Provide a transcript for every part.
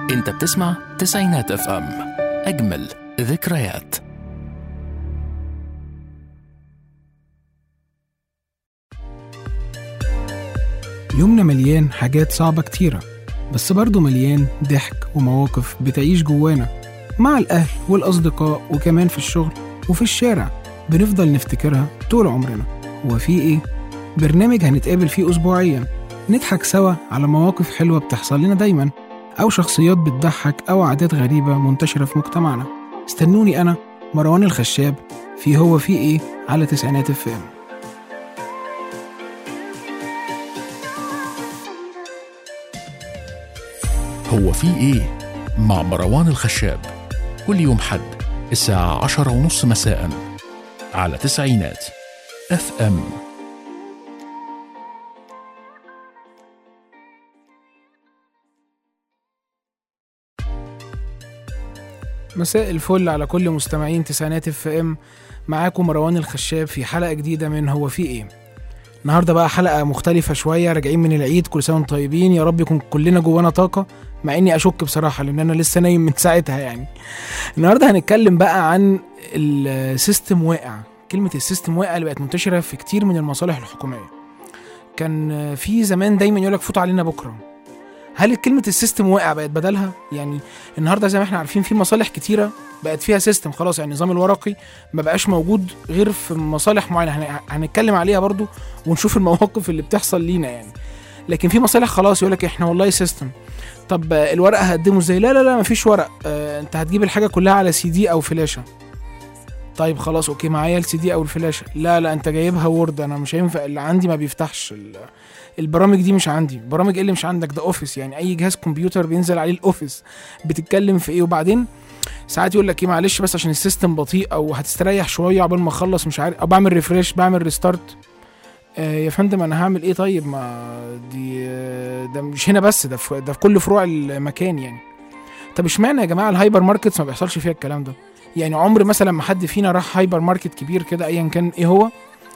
انت بتسمع تسعينات اف ام اجمل ذكريات يومنا مليان حاجات صعبة كتيرة بس برضه مليان ضحك ومواقف بتعيش جوانا مع الأهل والأصدقاء وكمان في الشغل وفي الشارع بنفضل نفتكرها طول عمرنا هو في إيه؟ برنامج هنتقابل فيه أسبوعيا نضحك سوا على مواقف حلوة بتحصل لنا دايما أو شخصيات بتضحك أو عادات غريبة منتشرة في مجتمعنا استنوني أنا مروان الخشاب في هو في إيه على تسعينات الفام هو في ايه مع مروان الخشاب كل يوم حد الساعة عشرة ونص مساء على تسعينات اف ام مساء الفل على كل مستمعين تسعينات اف ام معاكم مروان الخشاب في حلقة جديدة من هو في ايه النهارده بقى حلقة مختلفة شوية راجعين من العيد كل سنة وانتم طيبين يا رب يكون كلنا جوانا طاقة مع اني اشك بصراحة لان انا لسه نايم من ساعتها يعني النهارده هنتكلم بقى عن السيستم واقع كلمة السيستم واقع اللي بقت منتشرة في كتير من المصالح الحكومية كان في زمان دايما يقولك فوت علينا بكرة هل كلمة السيستم واقع بقت بدلها؟ يعني النهارده زي ما احنا عارفين في مصالح كتيرة بقت فيها سيستم خلاص يعني النظام الورقي ما بقاش موجود غير في مصالح معينة هن- هنتكلم عليها برضو ونشوف المواقف اللي بتحصل لينا يعني لكن في مصالح خلاص يقولك احنا والله سيستم طب آه، الورقة هقدمه ازاي؟ لا لا لا مفيش ورق آه انت هتجيب الحاجة كلها على سي دي او فلاشة طيب خلاص اوكي معايا السي دي او الفلاشة لا لا انت جايبها وورد انا مش هينفع اللي عندي ما بيفتحش ال- البرامج دي مش عندي برامج ايه اللي مش عندك ده اوفيس يعني اي جهاز كمبيوتر بينزل عليه الاوفيس بتتكلم في ايه وبعدين ساعات يقول لك ايه معلش بس عشان السيستم بطيء او هتستريح شويه عقبال ما اخلص مش عارف او بعمل ريفريش بعمل ريستارت آه يا فندم انا هعمل ايه طيب ما دي آه، ده مش هنا بس ده في ده في كل فروع المكان يعني طب اشمعنى يا جماعه الهايبر ماركتس ما بيحصلش فيها الكلام ده يعني عمر مثلا ما حد فينا راح هايبر ماركت كبير كده ايا كان ايه هو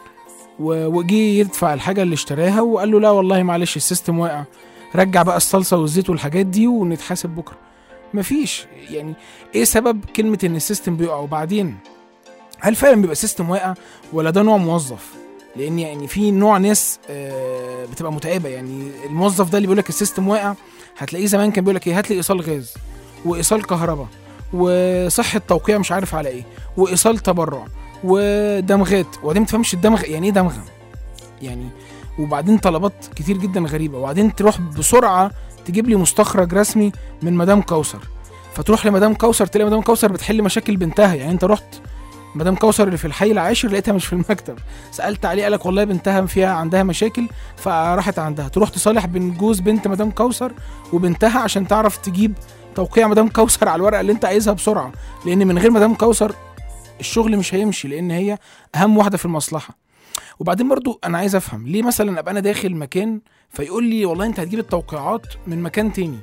و- وجي يدفع الحاجه اللي اشتراها وقال له لا والله معلش السيستم واقع رجع بقى الصلصه والزيت والحاجات دي ونتحاسب بكره مفيش يعني ايه سبب كلمه ان السيستم بيقع وبعدين هل فعلا بيبقى سيستم واقع ولا ده نوع موظف لان يعني في نوع ناس آه، بتبقى متعبه يعني الموظف ده اللي بيقول لك السيستم واقع هتلاقيه زمان كان بيقول لك ايه هات لي ايصال غاز وايصال كهرباء وصحه توقيع مش عارف على ايه وايصال تبرع ودمغات وبعدين ما تفهمش الدمغ يعني ايه دمغه يعني وبعدين طلبات كتير جدا غريبه وبعدين تروح بسرعه تجيب لي مستخرج رسمي من مدام كوثر فتروح لمدام كوثر تلاقي مدام كوثر بتحل مشاكل بنتها يعني انت رحت مدام كوثر اللي في الحي العاشر لقيتها مش في المكتب سالت عليه قالك والله بنتها فيها عندها مشاكل فراحت عندها تروح تصالح بين جوز بنت مدام كوثر وبنتها عشان تعرف تجيب توقيع مدام كوثر على الورقه اللي انت عايزها بسرعه لان من غير مدام كوثر الشغل مش هيمشي لان هي اهم واحده في المصلحه وبعدين برضو انا عايز افهم ليه مثلا ابقى انا داخل مكان فيقول لي والله انت هتجيب التوقيعات من مكان تاني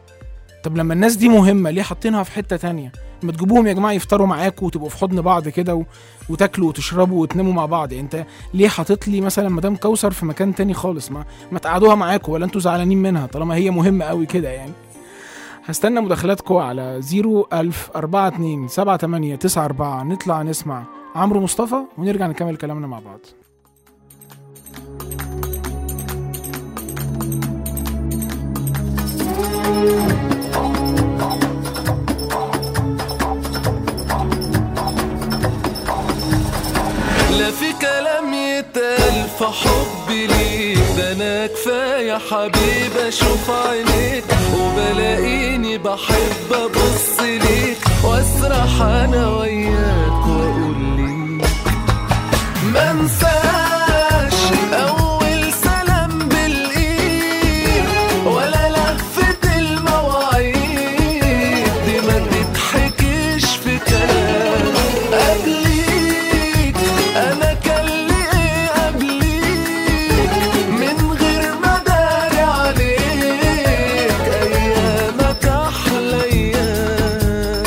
طب لما الناس دي مهمه ليه حاطينها في حته تانية ما تجيبوهم يا جماعه يفطروا معاكوا وتبقوا في حضن بعض كده و... وتاكلوا وتشربوا وتناموا مع بعض يعني انت ليه حاطط لي مثلا مدام كوثر في مكان تاني خالص ما ما تقعدوها معاكوا ولا انتوا زعلانين منها طالما هي مهمه قوي كده يعني هستنى مداخلاتكم على 01000 42 78 94 نطلع نسمع عمرو مصطفى ونرجع نكمل كلامنا مع بعض لا في كلام يتقال في حبي ليك ده انا كفايه حبيب اشوف عينيك وبلاقيني بحب ابص ليك واسرح انا وياك واقول ليك ما انساش اول سلام بالايد ولا لفه المواعيد دي ما تتحكيش في كلام قبليك انا كان لي ايه قبليك من غير ما داري عليك ايامك احلى ايام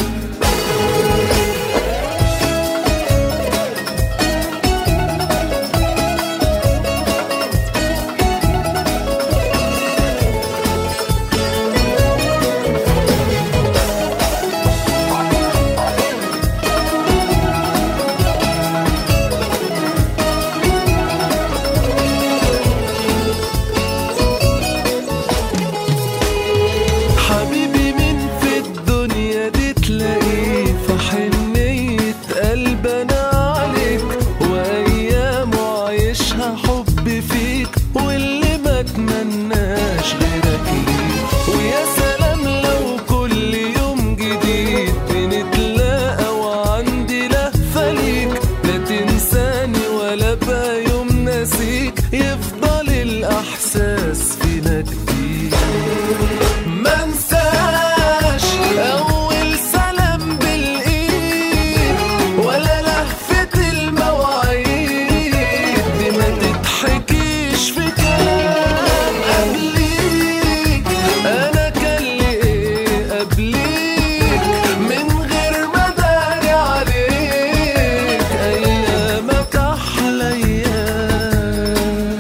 ما اتمناش غيرك ليه ويا سلام لو كل يوم جديد بنتلاقى وعندي لهفة ليك لا تنساني ولا بقى يوم ناسيك يفضل الإحساس فينا جديد ما انساش أول سلام بالإيد ولا لهفة المواعيد دي ما تتحكيش في كلام قبليك أنا كان لي إيه قبليك من غير ما داري عليك أيامك أحلى أيام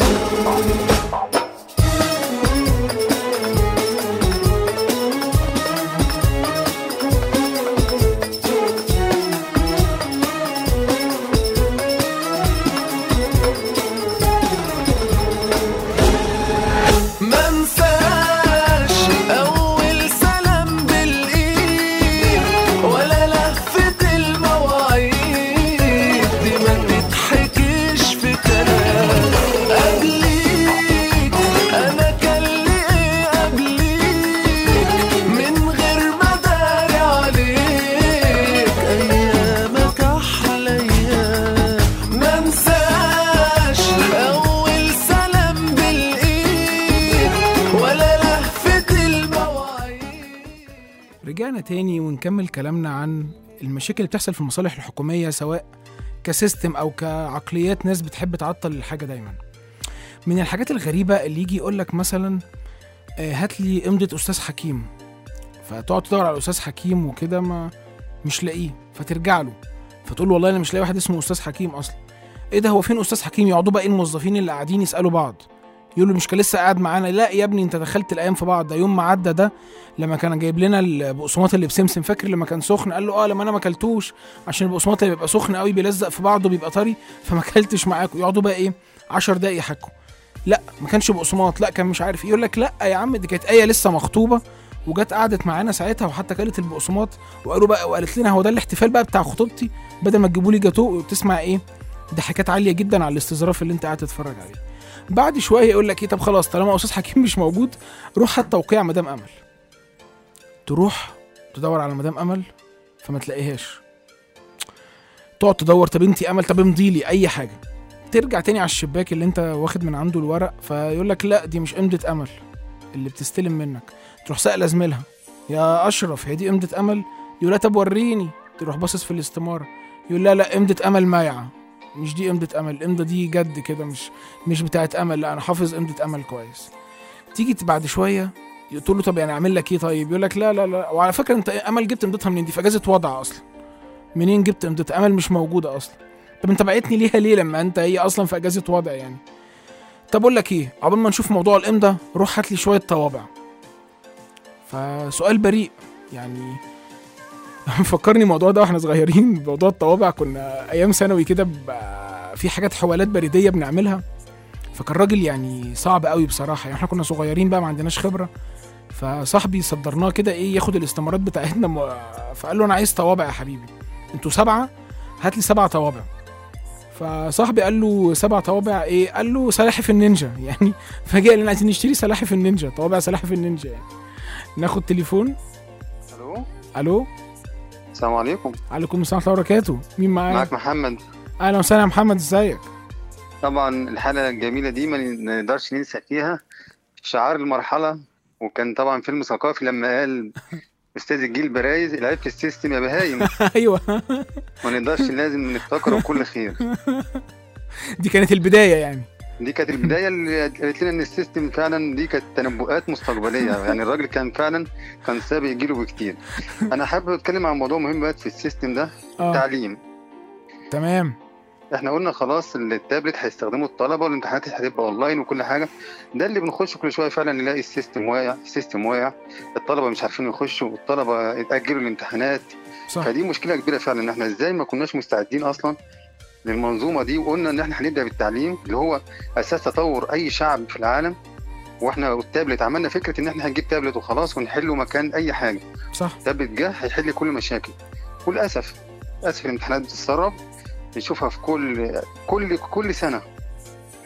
ما انساش اول سلام بالايد ولا لفة المواعيد دي ما تتحكيش في كلام قبليك انا كان لي ايه قبليك من غير ما داري عليك ايامك احلى ايام ما انساش اول سلام بالايد ولا لهفة المواعيد رجعنا تاني ونكمل كلامنا عن المشاكل اللي بتحصل في المصالح الحكومية سواء كسيستم أو كعقليات ناس بتحب تعطل الحاجة دايما من الحاجات الغريبة اللي يجي يقولك مثلا آه، هات لي إمضة أستاذ حكيم فتقعد تدور على أستاذ حكيم وكده ما مش لاقيه فترجع له فتقول له والله أنا مش لاقي واحد اسمه أستاذ حكيم أصلا إيه ده هو فين أستاذ حكيم يقعدوا بقى إيه الموظفين اللي قاعدين يسألوا بعض يقول له مش كان لسه قاعد معانا لا يا ابني انت دخلت الايام في بعض ده يوم ما عدى ده لما كان جايب لنا البقسماط اللي بسمسم فاكر لما كان سخن قال له اه لما انا ما اكلتوش عشان البقسماط اللي بيبقى سخن قوي بيلزق في بعضه بيبقى طري فما اكلتش معاكم يقعدوا بقى ايه 10 دقايق يحكوا لا ما كانش بقسماط لا كان مش عارف يقول لك لا يا عم دي كانت ايه لسه مخطوبه وجت قعدت معانا ساعتها وحتى كلت البقسماط وقالوا بقى وقالت لنا هو ده الاحتفال بقى بتاع خطوبتي بدل ما تجيبوا لي جاتوه وتسمع ايه ضحكات عاليه جدا على الاستظراف اللي انت قاعد تتفرج عليه بعد شويه يقول لك ايه طب خلاص طالما استاذ حكيم مش موجود روح هات توقيع مدام امل تروح تدور على مدام امل فما تلاقيهاش تقعد تدور طب انت امل طب امضي لي اي حاجه ترجع تاني على الشباك اللي انت واخد من عنده الورق فيقول لك لا دي مش امضه امل اللي بتستلم منك تروح سائل زميلها يا اشرف هي دي امضه امل يقول لها طب وريني تروح باصص في الاستماره يقول لا لا امضه امل مايعه مش دي امضه امل الامضه دي جد كده مش مش بتاعت امل لا انا حافظ امضه امل كويس تيجي بعد شويه تقول له طب يعني اعمل لك ايه طيب يقول لك لا لا لا وعلى فكره انت امل جبت امضتها منين دي في اجازه وضع اصلا منين جبت امضتها امل مش موجوده اصلا طب انت بعتني ليها ليه لما انت هي اصلا في اجازه وضع يعني طب اقول لك ايه عقبال ما نشوف موضوع الامضه روح هات لي شويه طوابع فسؤال بريء يعني فكرني الموضوع ده واحنا صغيرين موضوع الطوابع كنا ايام ثانوي كده ب- في حاجات حوالات بريديه بنعملها فكان راجل يعني صعب قوي بصراحه يعني احنا كنا صغيرين بقى ما عندناش خبره فصاحبي صدرناه كده ايه ياخد الاستمارات بتاعتنا م... فقال له انا عايز طوابع يا حبيبي انتوا سبعه هات لي سبع طوابع فصاحبي قال له سبع طوابع ايه قال له سلاحف النينجا يعني فجاء لنا عايزين نشتري سلاحف النينجا طوابع سلاحف النينجا يعني ناخد تليفون الو الو السلام عليكم عليكم السلام ورحمه الله وبركاته مين معايا معاك محمد اهلا وسهلا يا محمد ازيك طبعا الحلقه الجميله دي ما نقدرش ننسى فيها شعار المرحله وكان طبعا فيلم ثقافي لما قال استاذ الجيل برايز العيب في السيستم يا بهايم ايوه ما نقدرش لازم نفتكره بكل خير دي كانت البدايه يعني دي كانت البدايه اللي قالت لنا ان السيستم فعلا دي كانت تنبؤات مستقبليه يعني الراجل كان فعلا كان سابق جيله بكتير انا حابب اتكلم عن موضوع مهم بقى في السيستم ده اه التعليم تمام احنا قلنا خلاص التابلت هيستخدمه الطلبه والامتحانات هتبقى اونلاين وكل حاجه ده اللي بنخش كل شويه فعلا نلاقي السيستم واقع السيستم واقع الطلبه مش عارفين يخشوا الطلبه اتاجلوا الامتحانات صح فدي مشكله كبيره فعلا ان احنا ازاي ما كناش مستعدين اصلا للمنظومه دي وقلنا ان احنا هنبدا بالتعليم اللي هو اساس تطور اي شعب في العالم واحنا التابلت عملنا فكره ان احنا هنجيب تابلت وخلاص ونحله مكان اي حاجه صح تابلت جه هيحل كل مشاكل وللاسف للاسف الامتحانات بتتسرب بنشوفها في كل كل كل سنه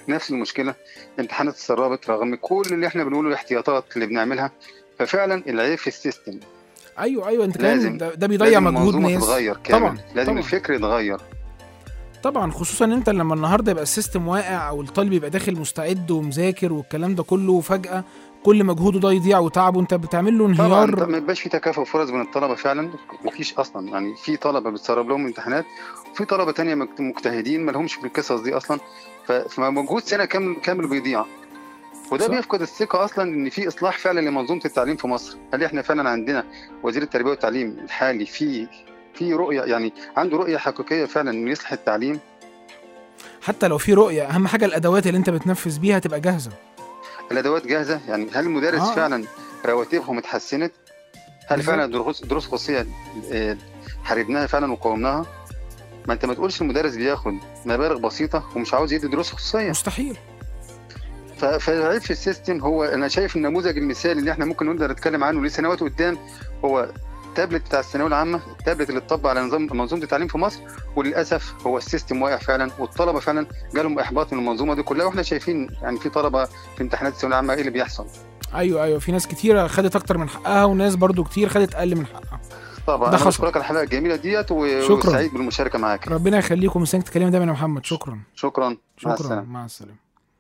نفس المشكله امتحانات اتسربت رغم كل اللي احنا بنقوله الاحتياطات اللي بنعملها ففعلا العيب في السيستم ايوه ايوه انت لازم- كمان ده, ده بيضيع لازم مجهود المنظومه ناس تتغير كامل طبعا لازم طبعا. الفكر يتغير طبعا خصوصا ان انت لما النهارده يبقى السيستم واقع او الطالب يبقى داخل مستعد ومذاكر والكلام ده كله وفجاه كل مجهوده ده يضيع وتعبه انت بتعمل له طبعا انهيار ما يبقاش في تكافؤ فرص بين الطلبه فعلا مفيش اصلا يعني في طلبه بتسرب لهم امتحانات وفي طلبه تانية مجت- مجتهدين ما لهمش في القصص دي اصلا ف- فمجهود سنه كامل كامل بيضيع وده صح. بيفقد الثقه اصلا ان في اصلاح فعلا لمنظومه التعليم في مصر هل احنا فعلا عندنا وزير التربيه والتعليم الحالي في في رؤيه يعني عنده رؤيه حقيقيه فعلا انه يصلح التعليم حتى لو في رؤيه اهم حاجه الادوات اللي انت بتنفذ بيها تبقى جاهزه الادوات جاهزه يعني هل المدرس آه. آه. فعلا رواتبهم اتحسنت هل بالظبط. فعلا دروس دروس خصوصيه آه، حاربناها فعلا وقاومناها ما انت ما تقولش المدرس بياخد مبالغ بسيطه ومش عاوز يدي دروس خصوصيه مستحيل ف- فالعيب في السيستم هو انا شايف النموذج المثالي اللي احنا ممكن نقدر نتكلم عنه لسنوات قدام هو التابلت بتاع الثانويه العامه التابلت اللي اتطبق على نظام منظومه التعليم في مصر وللاسف هو السيستم واقع فعلا والطلبه فعلا جالهم احباط من المنظومه دي كلها واحنا شايفين يعني في طلبه في امتحانات الثانويه العامه ايه اللي بيحصل ايوه ايوه في ناس كتيره خدت اكتر من حقها وناس برضو كتير خدت اقل من حقها طبعا ده انا حصل. بشكرك على الحلقه الجميله ديت و- شكراً. وسعيد بالمشاركه معاك ربنا يخليكم مستنيك تكلمنا دايما يا محمد شكرا شكرا مع شكرا السلامه مع السلامه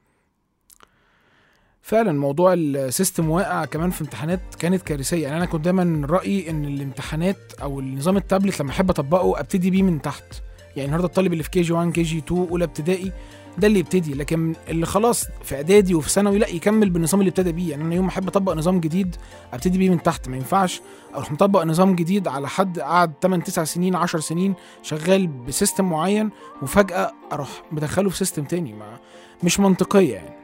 فعلا موضوع السيستم واقع كمان في امتحانات كانت كارثيه يعني انا كنت دايما رايي ان الامتحانات او النظام التابلت لما احب اطبقه ابتدي بيه من تحت يعني النهارده الطالب اللي في كي جي 1 كي جي 2 اولى ابتدائي ده اللي يبتدي لكن اللي خلاص في اعدادي وفي ثانوي لا يكمل بالنظام اللي ابتدى بيه يعني انا يوم ما احب اطبق نظام جديد ابتدي بيه من تحت ما ينفعش اروح مطبق نظام جديد على حد قعد 8 9 سنين 10 سنين شغال بسيستم معين وفجاه اروح مدخله في سيستم تاني ما مش منطقيه يعني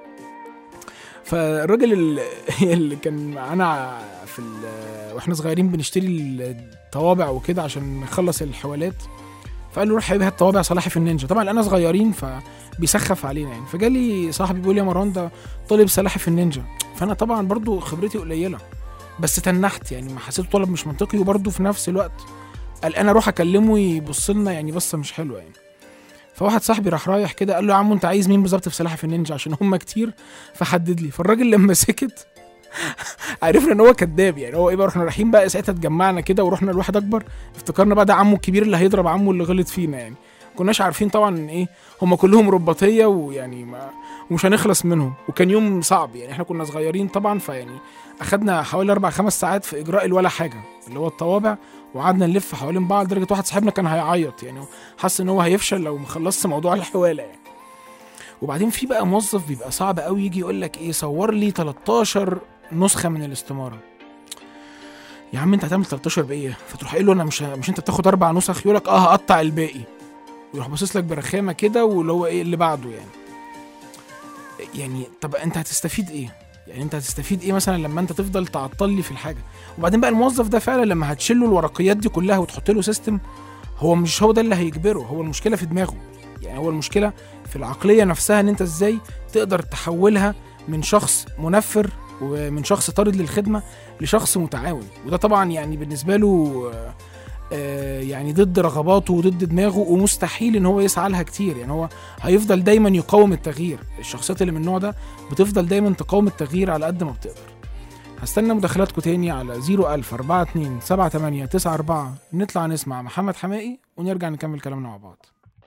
فالراجل ال- اللي كان معانا في ال- واحنا صغيرين بنشتري الطوابع وكده عشان نخلص الحوالات فقال له روح حبيبي هات طوابع صلاحي في النينجا طبعا لقينا صغيرين فبيسخف علينا يعني فجالي صاحبي بيقول لي يا مروان ده طالب صلاحي في النينجا فانا طبعا برضو خبرتي قليله بس تنحت يعني ما حسيته طلب مش منطقي وبرضو في نفس الوقت قال انا اروح اكلمه يبص لنا يعني بصه مش حلوه يعني فواحد صاحبي راح رايح كده قال له يا عم انت عايز مين بالظبط في سلاحف في النينجا عشان هم كتير فحدد لي فالراجل لما سكت عرفنا ان هو كذاب يعني هو ايه بقى رحنا رايحين بقى ساعتها اتجمعنا كده ورحنا لواحد اكبر افتكرنا بقى ده عمه الكبير اللي هيضرب عمه اللي غلط فينا يعني كناش عارفين طبعا ان ايه هم كلهم رباطيه ويعني ما ومش هنخلص منهم وكان يوم صعب يعني احنا كنا صغيرين طبعا فيعني اخدنا حوالي اربع خمس ساعات في اجراء الولا حاجه اللي هو الطوابع وقعدنا نلف حوالين بعض لدرجه واحد صاحبنا كان هيعيط يعني حس ان هو هيفشل لو ما خلصش موضوع الحواله يعني وبعدين في بقى موظف بيبقى صعب قوي يجي يقول لك ايه صور لي 13 نسخه من الاستماره يا عم انت هتعمل 13 بايه فتروح قايل له انا مش ه- مش انت بتاخد اربع نسخ يقول لك اه هقطع الباقي ويروح باصص لك برخامه كده واللي هو ايه اللي بعده يعني يعني طب انت هتستفيد ايه يعني انت هتستفيد ايه مثلا لما انت تفضل تعطل لي في الحاجه وبعدين بقى الموظف ده فعلا لما هتشيل له الورقيات دي كلها وتحط له سيستم هو مش هو ده اللي هيجبره هو المشكله في دماغه يعني هو المشكله في العقليه نفسها ان انت ازاي تقدر تحولها من شخص منفر ومن شخص طارد للخدمه لشخص متعاون وده طبعا يعني بالنسبه له آه، آه، يعني ضد رغباته وضد دماغه ومستحيل ان هو يسعى لها كتير يعني هو هيفضل دايما يقاوم التغيير الشخصيات اللي من النوع ده بتفضل دايما تقاوم التغيير على قد ما بتقدر هستنى مداخلاتكم تاني على 01000 42 78 94 نطلع نسمع محمد حمائي ونرجع نكمل كلامنا مع بعض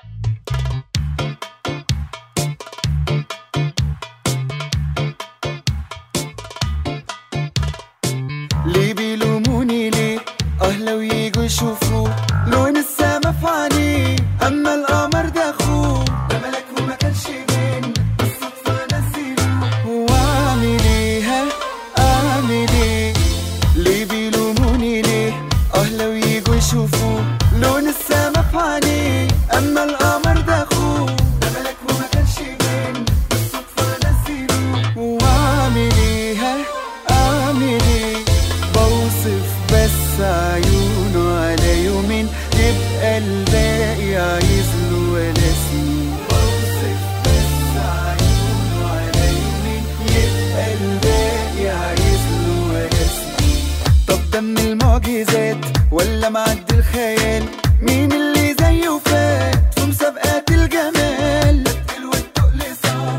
ليه بيلوموني ليه اه لو يجوا يشوفوا لون السما في عينيه اما القمر ده اخوه ده ملك وما كانش بين بالصدفه نسيله واعمل ايه ها اعمل ايه ليه بيلوموني ليه اه لو يجوا يشوفوا لون السما في عينيه اما القمر ده اخوه ده ملك وما كانش بين بالصدفه نسيله واعمل ايه ها اعمل ايه بوصف بس عيونه على يومين يبقى الباقي عايز له ولا سنين بوصف بس عيونه على يومين يبقى الباقي عايز له ولا سنين طب ده من المعجزات ولا معدي الخيال مين اللي زيه فات في مسابقات الجمال التقل والتقل صعب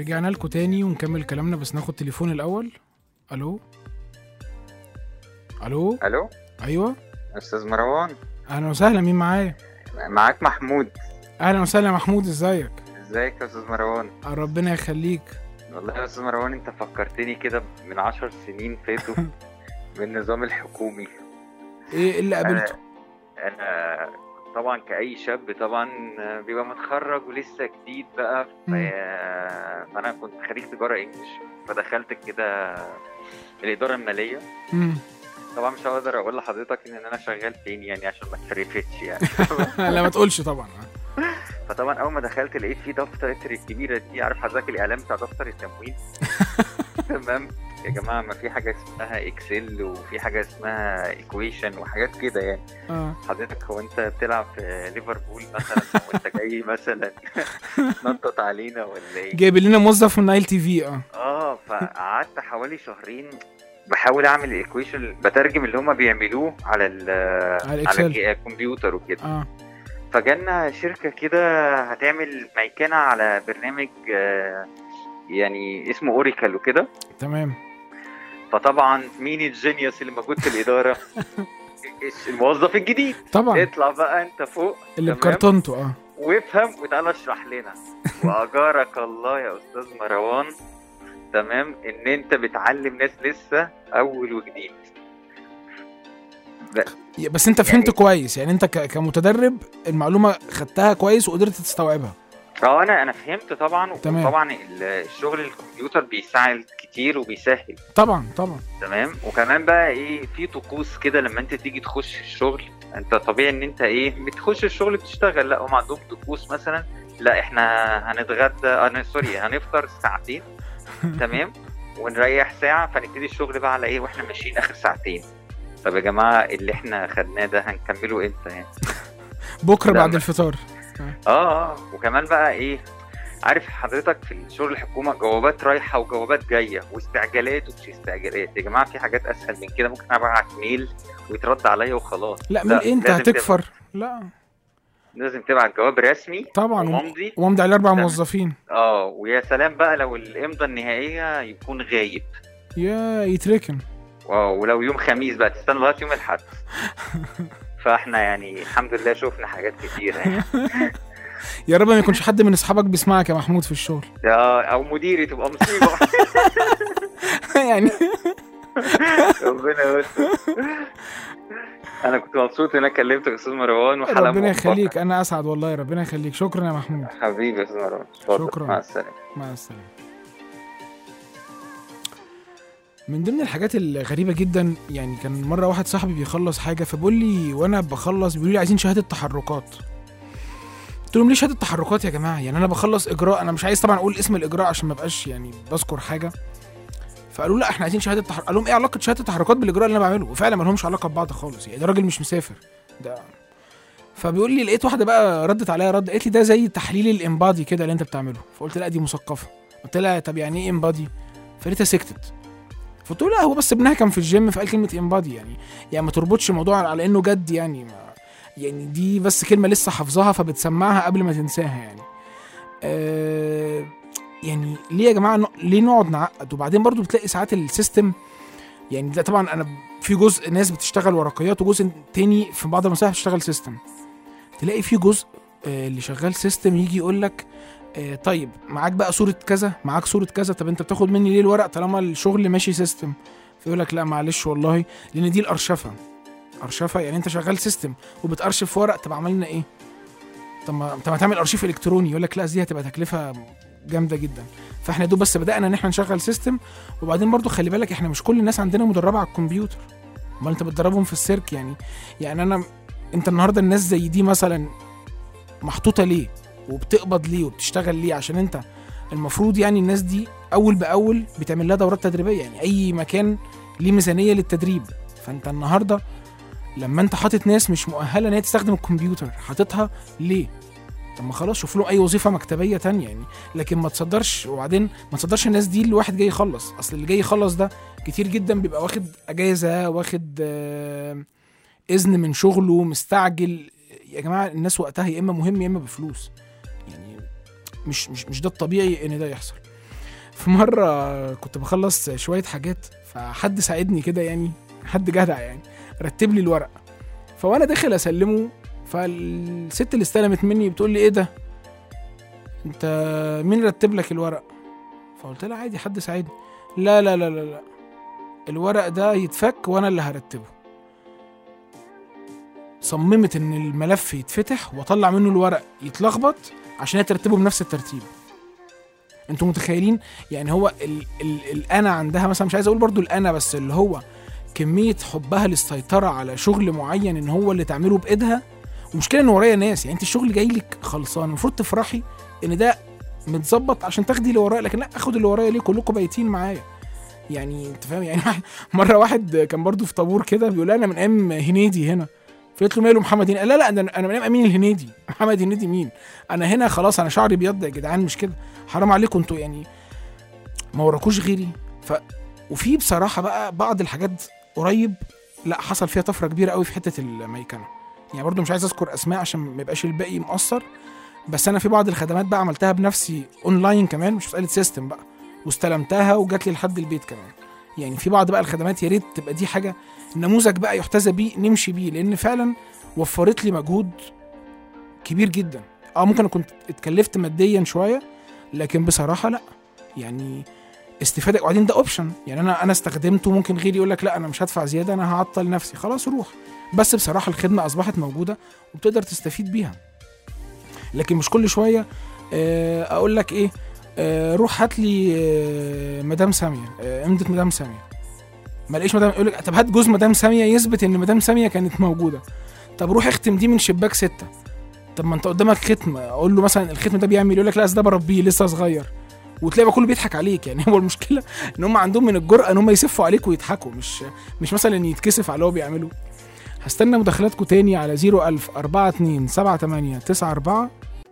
رجعنا لكم تاني ونكمل كلامنا بس ناخد تليفون الاول الو الو الو ايوه استاذ مروان اهلا وسهلا مين معايا معاك محمود اهلا وسهلا يا محمود ازيك ازيك يا استاذ مروان آه، ربنا يخليك والله يا استاذ مروان انت فكرتني كده من عشر سنين فاتوا بالنظام الحكومي ايه اللي قابلته انا طبعا كأي شاب طبعا بيبقى متخرج ولسه جديد بقى ف... مم. فانا كنت خريج تجاره انجلش فدخلت كده الاداره الماليه مم. طبعا مش هقدر اقول لحضرتك ان انا شغال فين يعني عشان ما تفرفتش يعني لا ما تقولش طبعا فطبعا اول ما دخلت لقيت في دفتر الكبيره دي عارف حضرتك الاعلان بتاع دفتر التموين تمام يا جماعه ما في حاجه اسمها اكسل وفي حاجه اسمها ايكويشن وحاجات كده يعني اه حضرتك هو انت بتلعب في ليفربول مثلا او انت جاي مثلا نطط علينا ولا ايه جايب لنا موظف من نايل تي في اه اه فقعدت حوالي شهرين بحاول اعمل الايكويشن بترجم اللي هما بيعملوه على ال على الإكسل. على الكمبيوتر وكده اه فجالنا شركة كده هتعمل ميكنة على برنامج آه، يعني اسمه اوريكل وكده تمام فطبعا مين الجينيوس اللي موجود في الإدارة الموظف الجديد طبعا اطلع بقى انت فوق اللي تمام؟ بكرتونته اه وافهم وتعالى اشرح لنا واجارك الله يا استاذ مروان تمام ان انت بتعلم ناس لسه اول وجديد يا- بس انت فهمت يعني- كويس يعني انت ك- كمتدرب المعلومه خدتها كويس وقدرت تستوعبها اه انا انا فهمت طبعا تمام. طبعا الشغل الكمبيوتر بيساعد كتير وبيسهل طبعا طبعا تمام وكمان بقى ايه في طقوس كده لما انت تيجي تخش الشغل انت طبيعي ان انت ايه بتخش الشغل بتشتغل لا هم عندهم طقوس مثلا لا احنا هنتغدى انا سوري هنفطر ساعتين تمام ونريح ساعه فنبتدي الشغل بقى على ايه واحنا ماشيين اخر ساعتين طب يا جماعه اللي احنا خدناه ده هنكمله امتى يعني بكره لا، بعد ما- الفطار اه اه وكمان بقى ايه عارف حضرتك في الشغل الحكومه جوابات رايحه وجوابات جايه واستعجالات ومش استعجالات يا جماعه في حاجات اسهل من كده ممكن ابعت ميل ويترد عليا وخلاص لا من ايه انت لازم هتكفر لا تبعت- لازم تبعت جواب رسمي طبعا وممضي وامضي عليه اربع تمام. موظفين اه ويا سلام بقى لو الامضه النهائيه يكون غايب يا يتركن واو ولو يوم خميس بقى تستنى لغايه يوم الاحد فاحنا يعني الحمد لله شفنا حاجات كتير يعني يا رب ما يكونش حد من اصحابك بيسمعك يا محمود في الشغل آه، او مديري تبقى مصيبه يعني ربنا يستر انا كنت مبسوط ان انا كلمتك يا استاذ مروان وحلقه ربنا موفقة. يخليك انا اسعد والله ربنا يخليك شكرا يا محمود حبيبي يا استاذ مروان اتفضل. شكراً. مع السلامه مع السلامه من ضمن الحاجات الغريبة جدا يعني كان مرة واحد صاحبي بيخلص حاجة فبيقول لي وانا بخلص بيقول لي عايزين شهادة تحركات قلت لهم ليه شهادة تحركات يا جماعة يعني انا بخلص اجراء انا مش عايز طبعا اقول اسم الاجراء عشان ما بقاش يعني بذكر حاجة فقالوا لا احنا عايزين شهادة تحركات قال لهم ايه علاقة شهادة التحركات بالاجراء اللي انا بعمله وفعلا ما لهمش علاقة ببعض خالص يعني ده راجل مش مسافر ده فبيقول لي لقيت واحده بقى ردت عليا رد قالت لي ده زي تحليل الامبادي كده اللي انت بتعمله فقلت لا دي مثقفه قلت لها طب يعني ايه امبادي فلقيتها سكتت فقلت له لا هو بس ابنها كان في الجيم فقال كلمه امبادي يعني يعني ما تربطش الموضوع على انه جد يعني ما يعني دي بس كلمه لسه حافظاها فبتسمعها قبل ما تنساها يعني آه يعني ليه يا جماعه ن- ليه نقعد نعقد وبعدين برضو بتلاقي ساعات السيستم يعني ده طبعا انا في جزء ناس بتشتغل ورقيات وجزء تاني في بعض المصالح بتشتغل سيستم تلاقي في جزء آه، اللي شغال سيستم يجي يقول لك آه، طيب معاك بقى صوره كذا معاك صوره كذا طب انت بتاخد مني ليه الورق طالما الشغل ماشي سيستم فيقول لك لا معلش والله لان دي الارشفه ارشفه يعني انت شغال سيستم وبتارشف في ورق طب عملنا ايه طب ما طب ما تعمل ارشيف الكتروني يقول لك لا دي هتبقى تكلفه جامده جدا فاحنا يا دوب بس بدانا ان احنا نشغل سيستم وبعدين برضو خلي بالك احنا مش كل الناس عندنا مدربه على الكمبيوتر امال انت بتدربهم في السيرك يعني يعني انا انت النهارده الناس زي دي مثلا محطوطه ليه وبتقبض ليه وبتشتغل ليه عشان انت المفروض يعني الناس دي اول باول بتعمل لها دورات تدريبيه يعني اي مكان ليه ميزانيه للتدريب فانت النهارده لما انت حاطط ناس مش مؤهله ان هي تستخدم الكمبيوتر حاططها ليه طب ما خلاص شوف له اي وظيفه مكتبيه تانية يعني لكن ما تصدرش وبعدين ما تصدرش الناس دي لواحد جاي يخلص اصل اللي جاي يخلص ده كتير جدا بيبقى واخد اجازه واخد آه، اذن من شغله مستعجل يا جماعه الناس وقتها يا اما مهم يا اما بفلوس يعني مش مش مش ده الطبيعي ان ده يحصل في مره كنت بخلص شويه حاجات فحد ساعدني كده يعني حد جدع يعني رتب لي الورق فوانا داخل اسلمه فالست اللي استلمت مني بتقول لي ايه ده انت مين رتب لك الورق فقلت لها عادي حد ساعدني لا لا لا لا لا الورق ده يتفك وانا اللي هرتبه صممت ان الملف يتفتح واطلع منه الورق يتلخبط عشان هي ترتبه بنفس الترتيب انتوا متخيلين يعني هو ال ال الانا عندها مثلا مش عايز اقول برضو الانا بس اللي هو كميه حبها للسيطره على شغل معين ان هو اللي تعمله بايدها ومشكله ان ورايا ناس يعني انت الشغل جاي لك خلصان المفروض تفرحي ان ده متظبط عشان تاخدي اللي ورايا لكن لا اخد اللي ورايا ليه كلكم بايتين معايا يعني انت فاهم يعني واحد- مره واحد كان برضو في طابور كده بيقول لي انا من ايام هنيدي هنا فقلت له ماله محمد هنيدي قال لا لا ده انا من ايام امين الهنيدي محمد هنيدي مين انا هنا خلاص انا شعري بيض يا جدعان مش كده حرام عليكم انتوا يعني ما وراكوش غيري ف وفي بصراحه بقى بعض الحاجات قريب لا حصل فيها طفره كبيره قوي في حته الميكنه يعني برضو مش عايز اذكر اسماء عشان ما يبقاش الباقي مقصر بس انا في بعض الخدمات بقى عملتها بنفسي اونلاين كمان مش مساله سيستم بقى واستلمتها وجات لي لحد البيت كمان يعني في بعض بقى الخدمات يا ريت تبقى دي حاجه نموذج بقى يحتذى بيه نمشي بيه لان فعلا وفرت لي مجهود كبير جدا اه ممكن كنت اتكلفت ماديا شويه لكن بصراحه لا يعني استفاده وبعدين ده اوبشن يعني انا انا استخدمته ممكن غيري يقول لك لا انا مش هدفع زياده انا هعطل نفسي خلاص روح بس بصراحه الخدمه اصبحت موجوده وبتقدر تستفيد بيها لكن مش كل شويه آه، اقول لك ايه آه، روح هات لي آه، مدام ساميه آه، امضه مدام ساميه ما لقيش مدام يقول لك طب هات جوز مدام ساميه يثبت ان مدام ساميه كانت موجوده طب روح اختم دي من شباك ستة طب ما انت قدامك ختم اقول له مثلا الختم ده بيعمل يقول لك لا أصل ده بربيه لسه صغير وتلاقي بقى كله بيضحك عليك يعني هو المشكله ان هم عندهم من الجرأه ان هم يسفوا عليك ويضحكوا مش مش مثلا يتكسف على اللي هو بيعمله هستنى مداخلاتكم تاني على 01000 42 78 94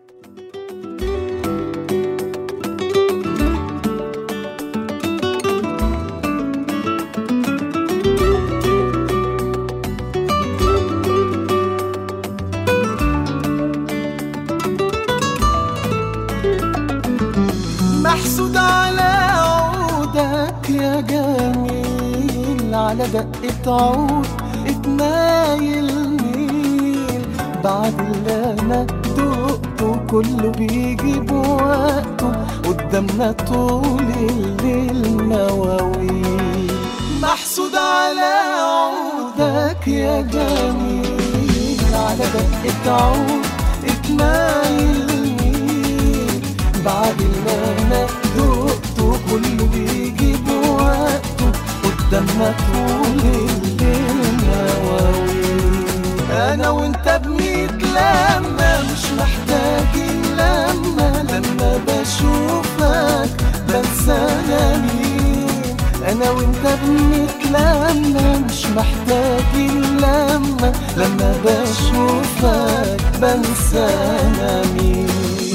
محسود على عودك يا جميل على دقة عود اتنايل ميل بعد اللي انا دقته كله بيجي بوقته قدامنا طول الليل مواويل محسود على عودك يا جميل على دقة عود اتنايل ميل بعد اللي انا دقته كله بيجي بوقته قدامنا طول الليل مواويل انا وانت بنتلمى مش محتاجين لما لما بشوفك بنسى انا مين انا وانت بنتلمى مش محتاجين لما لما بشوفك بنسى انا مين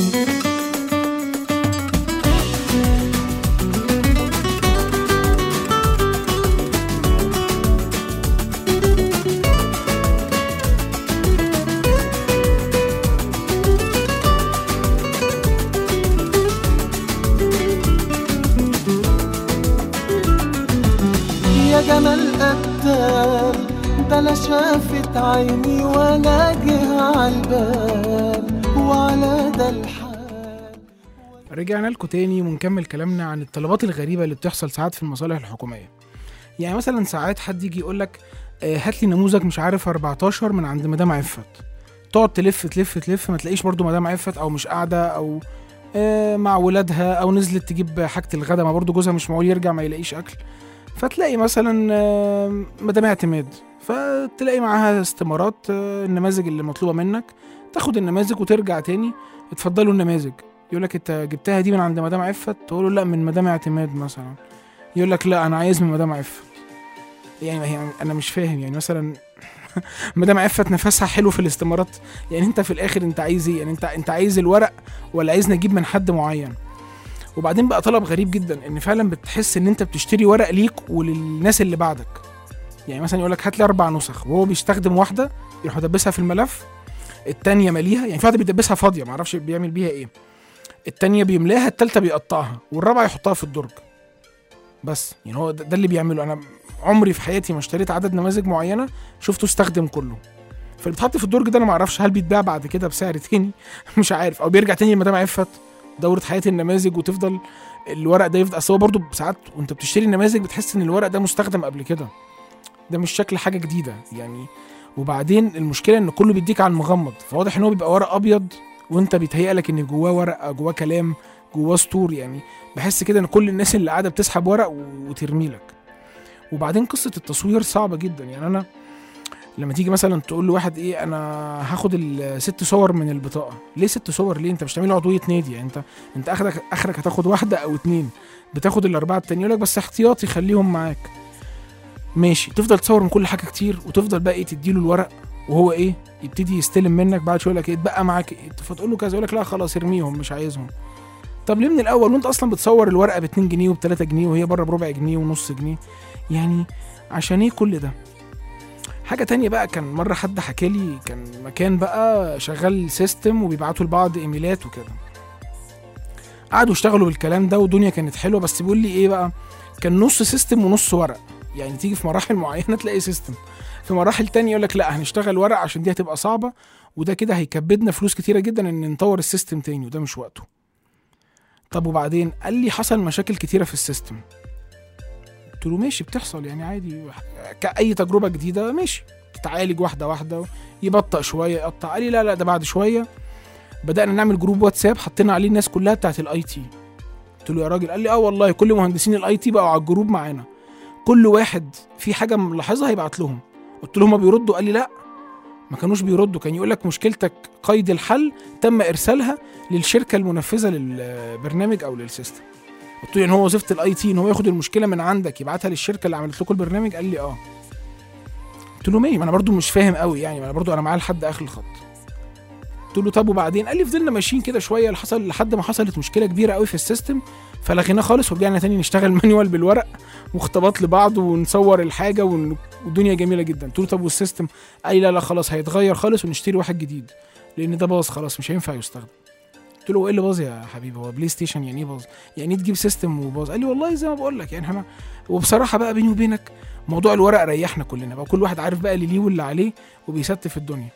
يا جمال قتال ده لا شافت عيني ولا جه عالبال وعلى ده الحال رجعنا لكم تاني ونكمل كلامنا عن الطلبات الغريبة اللي بتحصل ساعات في المصالح الحكومية يعني مثلا ساعات حد يجي يقول لك هات لي نموذج مش عارف 14 من عند مدام عفت تقعد تلف تلف تلف ما تلاقيش برضو مدام عفت او مش قاعده او آه، مع ولادها او نزلت تجيب حاجه الغدا ما برضو جوزها مش معقول يرجع ما يلاقيش اكل فتلاقي مثلا آه، مدام اعتماد فتلاقي معاها استمارات آه، النماذج اللي مطلوبه منك تاخد النماذج وترجع تاني اتفضلوا النماذج يقول لك انت جبتها دي من عند مدام عفت تقول له لا من مدام اعتماد مثلا يقول لك لا انا عايز من مدام عفت يعني ما هي انا مش فاهم يعني مثلا مدام عفت نفسها حلو في الاستمارات يعني انت في الاخر انت عايز ايه يعني انت انت عايز الورق ولا عايز نجيب من حد معين وبعدين بقى طلب غريب جدا ان فعلا بتحس ان انت بتشتري ورق ليك وللناس اللي بعدك يعني مثلا يقول لك هات لي اربع نسخ وهو بيستخدم واحده يروح يدبسها في الملف التانية ماليها يعني في واحده بيدبسها فاضيه معرفش بيعمل بيها ايه التانية بيملاها التالتة بيقطعها والرابعة يحطها في الدرج بس يعني هو ده, ده اللي بيعمله انا عمري في حياتي ما اشتريت عدد نماذج معينة شفته استخدم كله فاللي بيتحط في الدرج ده انا ما اعرفش هل بيتباع بعد كده بسعر تاني مش عارف او بيرجع تاني لمدام عفت دورة حياة النماذج وتفضل الورق ده يفضل اصل هو برضه ساعات وانت بتشتري النماذج بتحس ان الورق ده مستخدم قبل كده ده مش شكل حاجة جديدة يعني وبعدين المشكلة ان كله بيديك على المغمض فواضح ان هو بيبقى ورق ابيض وانت بيتهيأ لك ان جواه ورق جواه كلام جواه سطور يعني بحس كده ان كل الناس اللي قاعده بتسحب ورق وترمي لك وبعدين قصه التصوير صعبه جدا يعني انا لما تيجي مثلا تقول لواحد ايه انا هاخد الست صور من البطاقه ليه ست صور ليه انت مش تعمل عضويه نادي يعني انت انت اخرك اخرك هتاخد واحده او اتنين بتاخد الاربعه التانيين يقول لك بس احتياطي خليهم معاك ماشي تفضل تصور من كل حاجه كتير وتفضل بقى ايه تديله الورق وهو ايه يبتدي يستلم منك بعد شويه يقول لك ايه اتبقى معاك ايه فتقول له كذا يقول لك لا خلاص ارميهم مش عايزهم طب ليه من الاول وانت اصلا بتصور الورقه ب 2 جنيه وب 3 جنيه وهي بره بربع جنيه ونص جنيه يعني عشان ايه كل ده حاجه تانية بقى كان مره حد حكى لي كان مكان بقى شغال سيستم وبيبعتوا لبعض ايميلات وكده قعدوا يشتغلوا بالكلام ده والدنيا كانت حلوه بس بيقول لي ايه بقى كان نص سيستم ونص ورق يعني تيجي في مراحل معينه تلاقي سيستم في مراحل تانية يقول لك لا هنشتغل ورق عشان دي هتبقى صعبه وده كده هيكبدنا فلوس كتيره جدا ان نطور السيستم تاني وده مش وقته طب وبعدين قال لي حصل مشاكل كتيره في السيستم قلت له ماشي بتحصل يعني عادي كأي تجربه جديده ماشي تتعالج واحده واحده يبطأ شويه يقطع قال لي لا لا ده بعد شويه بدأنا نعمل جروب واتساب حطينا عليه الناس كلها بتاعت الاي تي قلت له يا راجل قال لي اه والله كل مهندسين الاي تي بقوا على الجروب معانا كل واحد في حاجه ملاحظها هيبعت لهم قلت له هما بيردوا قال لي لا ما كانوش بيردوا كان يقول لك مشكلتك قيد الحل تم ارسالها للشركه المنفذه للبرنامج او للسيستم قلت له يعني هو وظيفه الاي تي ان هو ياخد المشكله من عندك يبعتها للشركه اللي عملت لكم البرنامج قال لي اه قلت له ماشي ما انا برضو مش فاهم قوي يعني ما انا برضو انا معاه لحد اخر الخط قلت له طب وبعدين قال لي فضلنا ماشيين كده شويه حصل لحد ما حصلت مشكله كبيره قوي في السيستم فلغيناه خالص ورجعنا تاني نشتغل مانيوال بالورق واختباط لبعض ونصور الحاجه ون- والدنيا جميله جدا قلت له طب والسيستم قال لي لا لا خلاص هيتغير خالص ونشتري واحد جديد لان ده باظ خلاص مش هينفع يستخدم قلت له هو ايه اللي باظ يا حبيبي هو بلاي ستيشن يعني ايه باظ يعني ايه تجيب سيستم وباظ قال لي والله زي ما بقول لك يعني احنا وبصراحه بقى بيني وبينك موضوع الورق ريحنا كلنا بقى كل واحد عارف بقى اللي ليه واللي عليه وبيستف الدنيا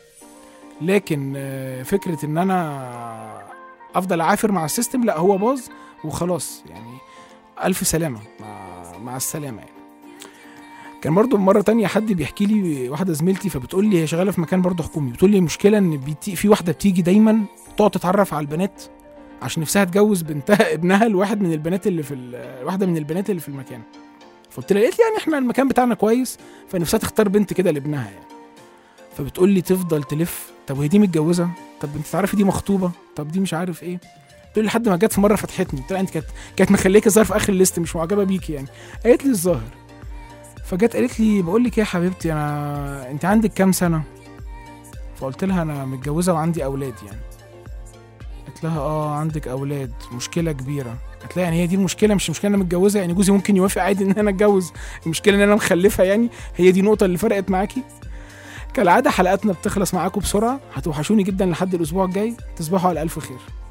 لكن آه، فكره ان انا افضل اعافر مع السيستم لا هو باظ وخلاص يعني الف سلامه مع, مع السلامه يعني كان برضو مرة تانية حد بيحكي لي واحدة زميلتي فبتقول لي هي شغالة في مكان برضو حكومي بتقول لي المشكلة ان بيتي في واحدة بتيجي دايما تقعد تتعرف على البنات عشان نفسها تجوز بنتها ابنها لواحد من البنات اللي في ال- واحدة من البنات اللي في المكان فقلت لها قالت لي يعني احنا المكان بتاعنا كويس فنفسها تختار بنت كده لابنها يعني فبتقول لي تفضل تلف طب وهي دي متجوزة طب انت تعرفي دي مخطوبة طب دي مش عارف ايه تقول لي لحد ما جت في مرة فتحتني قلت لها انت كانت كانت مخليكي ظاهر في اخر الليست مش معجبة بيكي يعني قالت لي الظاهر فجت قالت لي بقول لك ايه يا حبيبتي انا انت عندك كام سنه فقلت لها انا متجوزه وعندي اولاد يعني قالت لها اه عندك اولاد مشكله كبيره قالت لها يعني هي دي المشكله مش المشكله إن انا متجوزه يعني جوزي ممكن يوافق عادي ان انا اتجوز المشكله ان انا مخلفه يعني هي دي النقطه اللي فرقت معاكي كالعاده حلقاتنا بتخلص معاكم بسرعه هتوحشوني جدا لحد الاسبوع الجاي تصبحوا على الف خير